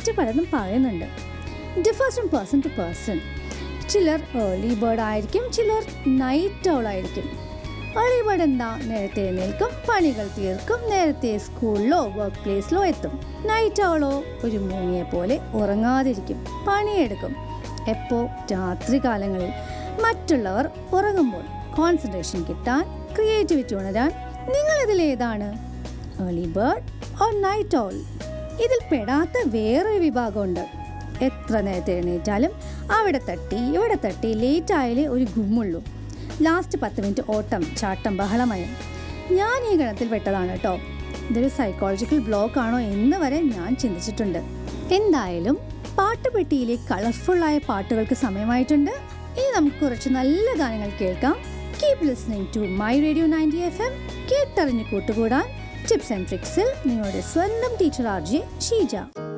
മറ്റു പലതും പറയുന്നുണ്ട് differs from person to person ചിലർ ഏർലി ബേർഡ് ആയിരിക്കും ചിലർ നൈറ്റ് ഓൾ ആയിരിക്കും ഏർലി ബേർഡ് എന്താ നേരത്തെ എഴുന്നേൽക്കും പണികൾ തീർക്കും നേരത്തെ സ്കൂളിലോ വർക്ക് പ്ലേസിലോ എത്തും നൈറ്റ് ഓളോ ഒരു മൂങ്ങിയെ പോലെ ഉറങ്ങാതിരിക്കും പണിയെടുക്കും എപ്പോ രാത്രി കാലങ്ങളിൽ മറ്റുള്ളവർ ഉറങ്ങുമ്പോൾ കോൺസെൻട്രേഷൻ കിട്ടാൻ ക്രിയേറ്റിവിറ്റി ഉണരാൻ നിങ്ങളിതിൽ ഏതാണ് early bird or night owl ഇതിൽ പെടാത്ത വേറൊരു വിഭാഗമുണ്ട് എത്ര നേരത്തെ എഴുന്നേറ്റാലും അവിടെ തട്ടി ഇവിടെ തട്ടി ലേറ്റ് ആയാലേ ഒരു ഗുമ്മുള്ളൂ ലാസ്റ്റ് പത്ത് മിനിറ്റ് ഓട്ടം ചാട്ടം ബഹളമായി ഞാൻ ഈ ഗണത്തിൽ പെട്ടതാണ് കേട്ടോ ഇതൊരു സൈക്കോളജിക്കൽ ബ്ലോക്ക് ആണോ എന്ന് വരെ ഞാൻ ചിന്തിച്ചിട്ടുണ്ട് എന്തായാലും പാട്ടുപെട്ടിയിലെ കളർഫുള്ളായ പാട്ടുകൾക്ക് സമയമായിട്ടുണ്ട് ഇനി നമുക്ക് കുറച്ച് നല്ല ഗാനങ്ങൾ കേൾക്കാം keep listening to my radio ninety F M കേട്ടറിഞ്ഞ് കൂട്ടുകൂടാൻ ടിപ്സ് ആൻഡ് ട്രിക്സിൽ നിങ്ങളുടെ സ്വന്തം ടീച്ചർ ആർ ജെ ഷീജ